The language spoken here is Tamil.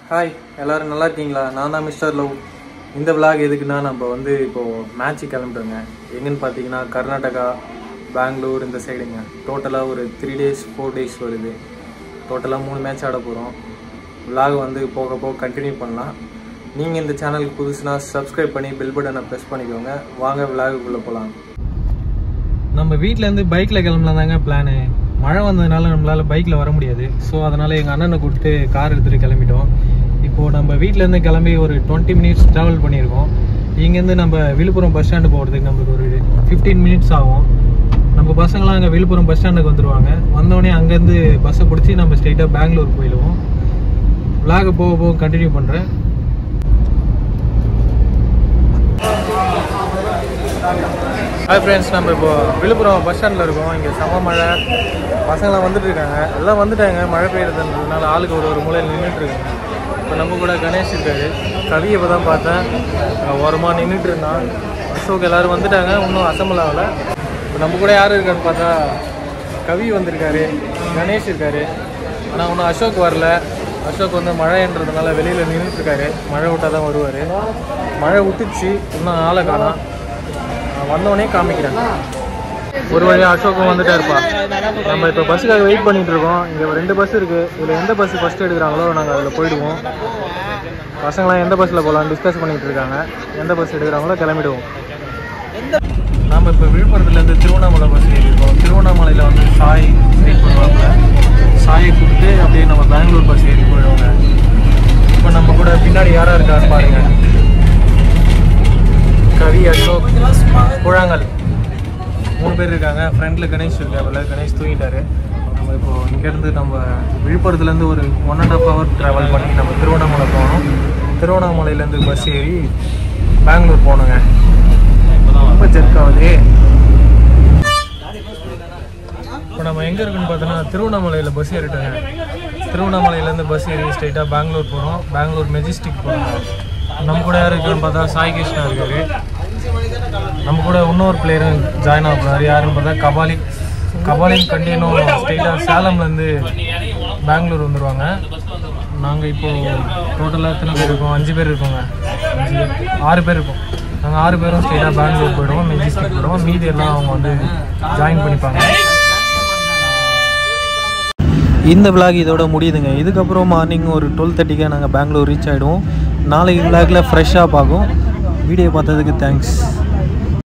ஹாய் எல்லாரும் நல்லா இருக்கீங்களா நான் தான் மிஸ்டர் லவ் இந்த விலாக் எதுக்குன்னா நம்ம வந்து இப்போது மேட்ச்சு கிளம்பிட்டோங்க எங்கன்னு பார்த்தீங்கன்னா கர்நாடகா பெங்களூர் இந்த சைடுங்க டோட்டலாக ஒரு த்ரீ டேஸ் ஃபோர் டேஸ் வருது டோட்டலாக மூணு மேட்ச் ஆட போகிறோம் விலாக் வந்து போக போக கண்டினியூ பண்ணலாம் நீங்கள் இந்த சேனலுக்கு புதுசுனா சப்ஸ்கிரைப் பண்ணி பெல் பட்டனை ப்ரெஸ் பண்ணிக்கோங்க வாங்க விலாகுக்குள்ளே போகலாம் நம்ம வீட்டிலேருந்து பைக்கில் கிளம்பலாம் தாங்க பிளானு மழை வந்ததுனால நம்மளால் பைக்கில் வர முடியாது ஸோ அதனால் எங்கள் அண்ணனை கொடுத்து கார் எடுத்துகிட்டு கிளம்பிட்டோம் இப்போது நம்ம வீட்டிலேருந்து கிளம்பி ஒரு டுவெண்ட்டி மினிட்ஸ் ட்ராவல் பண்ணியிருக்கோம் இங்கேருந்து நம்ம விழுப்புரம் பஸ் ஸ்டாண்டு போகிறதுக்கு நம்மளுக்கு ஒரு ஃபிஃப்டீன் மினிட்ஸ் ஆகும் நம்ம பசங்களாம் அங்கே விழுப்புரம் பஸ் ஸ்டாண்டுக்கு வந்துடுவாங்க வந்தோடனே அங்கேருந்து பஸ்ஸை பிடிச்சி நம்ம ஸ்ட்ரெயிட்டாக பெங்களூர் போயிடுவோம் விலாக போக போக கண்டினியூ பண்ணுறேன் ஹாய் ஃப்ரெண்ட்ஸ் நம்ம இப்போ விழுப்புரம் பஸ் ஸ்டாண்டில் இருக்கோம் இங்கே செம மழை பசங்களாம் வந்துட்டு இருக்காங்க எல்லாம் வந்துட்டாங்க மழை பெய்யறதுன்றதுனால ஆளுக்கு ஒரு ஒரு மூலையில் நின்றுட்டு இருக்காங்க இப்போ நம்ம கூட கணேஷ் இருக்காரு கவியை இப்போ தான் பார்த்தேன் அங்க ஓரமாக நின்றுட்டு இருந்தான் அசோக் எல்லோரும் வந்துட்டாங்க இன்னும் அசம்பிள் ஆகலை இப்போ நம்ம கூட யார் இருக்கான்னு பார்த்தா கவி வந்திருக்காரு கணேஷ் இருக்காரு ஆனால் இன்னும் அசோக் வரல அசோக் வந்து மழைன்றதுனால வெளியில் நின்றுட்டுருக்காரு மழை விட்டால் தான் வருவார் மழை விட்டுச்சு இன்னும் ஆளை காணோம் நான் வந்தவொடனே காமிக்கிறேன் ஒரு வழியாக அசோக்கும் வந்துட்டே இருப்பா நம்ம இப்போ பஸ்ஸுக்காக வெயிட் பண்ணிட்டு இருக்கோம் இங்கே ஒரு ரெண்டு பஸ் இருக்குது இதில் எந்த பஸ் ஃபஸ்ட்டு எடுக்கிறாங்களோ நாங்கள் அதில் போயிடுவோம் பசங்களாம் எந்த பஸ்ஸில் போகலான்னு டிஸ்கஸ் பண்ணிட்டு இருக்காங்க எந்த பஸ் எடுக்கிறாங்களோ கிளம்பிடுவோம் நாம் இப்போ விழுப்புரத்துலேருந்து திருவண்ணாமலை பஸ் ஏறியிருக்கோம் திருவண்ணாமலையில் வந்து சாய் வெயிட் பண்ணுவாங்க சாயை கூப்பிட்டு அப்படியே நம்ம பெங்களூர் பஸ் ஏறி போயிடுவாங்க இப்போ நம்ம கூட பின்னாடி யாராக இருக்கான்னு பாருங்க கவி அசோக் குழாங்கல் மூணு பேர் இருக்காங்க ஃப்ரெண்டில் கணேஷ் இருக்காருல்ல கணேஷ் தூங்கிட்டாரு நம்ம இப்போ இங்கேருந்து நம்ம விழுப்புரத்துலேருந்து ஒரு one and half hour travel பண்ணி நம்ம திருவண்ணாமலை போகணும் திருவண்ணாமலையிலேருந்து பஸ் ஏறி பெங்களூர் போகணுங்க ரொம்ப ஜெர்க் ஆகுது இப்போ நம்ம எங்கே இருக்குன்னு பார்த்தோன்னா திருவண்ணாமலையில் பஸ் ஏறிட்டோங்க திருவண்ணாமலையிலேருந்து பஸ் ஏறி ஸ்ட்ரைட்டாக பெங்களூர் போகிறோம் பெங்களூர் மெஜிஸ்டிக் போகிறோம் நம்ம கூட யார் இருக்கான்னு பார்த்தா சாய் கிருஷ்ணா இருக்காரு நம்ம கூட இன்னொரு பிளேயரும் ஜாயின் ஆக போகிறாரு யாருன்னு பார்த்தா கபாலி கபாலின் கண்டினும் ஸ்ட்ரெயிட்டாக சேலம்லேருந்து பெங்களூர் வந்துடுவாங்க நாங்கள் இப்போது டோட்டலாக எத்தனை பேர் இருக்கோம் அஞ்சு பேர் இருக்கோங்க அஞ்சு பேர் ஆறு பேர் இருக்கோம் நாங்கள் ஆறு பேரும் ஸ்ட்ரெயிட்டாக பெங்களூர் போயிடுவோம் மெஜிஸ்டிக் போயிடுவோம் மீதி எல்லாம் அவங்க வந்து ஜாயின் பண்ணிப்பாங்க இந்த விலாக் இதோட முடியுதுங்க இதுக்கப்புறம் மார்னிங் ஒரு டுவெல் தேர்ட்டிக்காக நாங்கள் பெங்களூர் ரீச் ஆகிடுவோம் நாளைக்கு விலாகில் ஃப்ரெஷ்ஷாக பார்க்கும் வீடியோ பார்த்ததுக்கு தேங்க்ஸ்